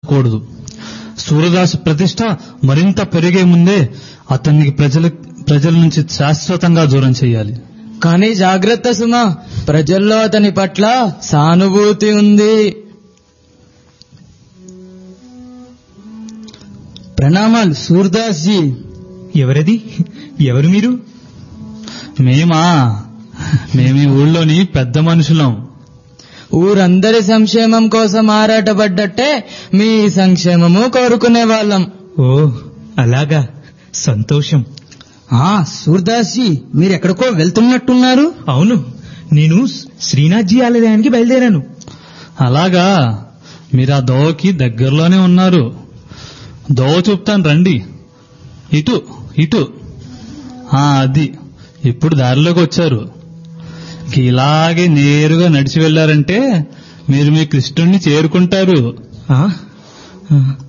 కూడదు సూర్యదాసు ప్రతిష్ట మరింత పెరిగే ముందే అతనికి ప్రజల ప్రజల నుంచి శాశ్వతంగా దూరం చేయాలి కానీ జాగ్రత్త సుమా ప్రజల్లో అతని పట్ల సానుభూతి ఉంది ప్రణామాలు సూర్దాస్ జీ ఎవరది ఎవరు మీరు మేమా మేము ఈ ఊళ్ళోని పెద్ద మనుషులం ఊరందరి సంక్షేమం కోసం ఆరాటపడ్డట్టే మీ సంక్షేమము కోరుకునే వాళ్ళం ఓ అలాగా సంతోషం ఆ సూర్దాస్ జీ మీరు ఎక్కడికో వెళ్తున్నట్టున్నారు అవును నేను శ్రీనాథ్జీ ఆలయానికి బయలుదేరాను అలాగా మీరు ఆ దోవకి దగ్గరలోనే ఉన్నారు దోవ చూపుతాను రండి ఇటు ఇటు ఆ అది ఇప్పుడు దారిలోకి వచ్చారు ఇంక ఇలాగే నేరుగా నడిచి వెళ్ళారంటే మీరు మీ కృష్ణుణ్ణి చేరుకుంటారు ఆ